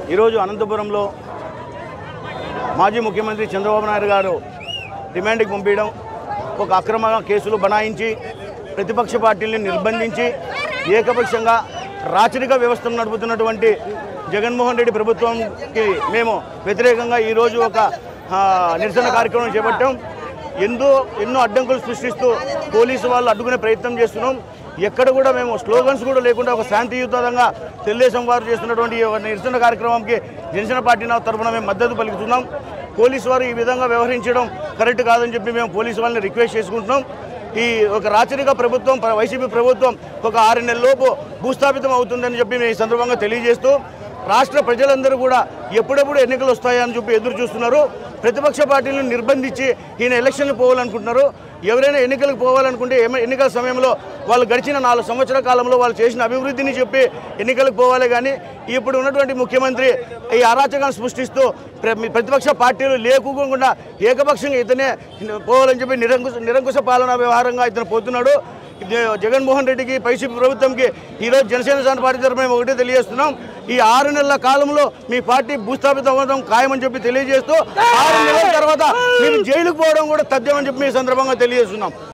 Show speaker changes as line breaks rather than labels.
ఈరోజు అనంతపురంలో మాజీ ముఖ్యమంత్రి చంద్రబాబు నాయుడు గారు రిమాండ్కి పంపించడం ఒక అక్రమ కేసులు బనాయించి ప్రతిపక్ష పార్టీల్ని నిర్బంధించి ఏకపక్షంగా రాచరిక వ్యవస్థను నడుపుతున్నటువంటి జగన్మోహన్ రెడ్డి ప్రభుత్వంకి మేము వ్యతిరేకంగా ఈరోజు ఒక ఆ, నిరసన కార్యక్రమం చేపట్టాం ఎంతో ఎన్నో అడ్డంకులు సృష్టిస్తూ పోలీసు వాళ్ళు అడ్డుకునే ప్రయత్నం చేస్తున్నాం ఎక్కడ కూడా మేము స్లోగన్స్ కూడా లేకుండా ఒక శాంతియుతంగా తెలుగుదేశం వారు చేస్తున్నటువంటి ఈ ఒక నిరసన కార్యక్రమంకి జనసేన పార్టీ నా తరఫున మేము మద్దతు పలుకుతున్నాం పోలీసు వారు ఈ విధంగా వ్యవహరించడం కరెక్ట్ కాదని చెప్పి మేము పోలీసు వాళ్ళని రిక్వెస్ట్ చేసుకుంటున్నాం ఈ ఒక రాచరిక ప్రభుత్వం ప్ర- వైసీపీ ప్రభుత్వం ఒక ఆరు నెలల లోపు భూస్థాపితం అవుతుందని చెప్పి మేము ఈ సందర్భంగా తెలియజేస్తూ రాష్ట్ర ప్రజలందరూ కూడా ఎప్పుడెప్పుడు ఎన్నికలు వస్తాయని చెప్పి ఎదురు చూస్తున్నారు ప్రతిపక్ష పార్టీలను నిర్బంధించి ఈయన ఎలక్షన్లు పోవాలనుకుంటున్నారు ఎవరైనా ఎన్నికలకు పోవాలనుకుంటే ఏమ- ఎన్నికల సమయంలో వాళ్ళు గడిచిన నాలుగు సంవత్సరాల కాలంలో వాళ్ళు చేసిన అభివృద్ధిని చెప్పి ఎన్నికలకు పోవాలి కానీ ఇప్పుడు ఉన్నటువంటి ముఖ్యమంత్రి ఈ అరాచకాన్ని సృష్టిస్తూ ప్ర- ప్రతిపక్ష పార్టీలు లేకుండా ఏకపక్షంగా ఇతనే పోవాలని చెప్పి నిరంకుశ నిరంకుశ పాలనా వ్యవహారంగా ఇతను పోతున్నాడు ఇది జగన్మోహన్ రెడ్డికి వైసీపీ ప్రభుత్వంకి ఈరోజు జనసేన సంఘ పార్టీ తరఫున మేము ఒకటే తెలియజేస్తున్నాం ఈ ఆరు నెలల కాలంలో మీ పార్టీ భూస్థాపితం అవ్వడం ఖాయమని చెప్పి తెలియజేస్తూ ఆరు నెలల తర్వాత మీరు జైలుకు పోవడం కూడా తథ్యమని చెప్పి ఈ సందర్భంగా తెలియజేస్తున్నాం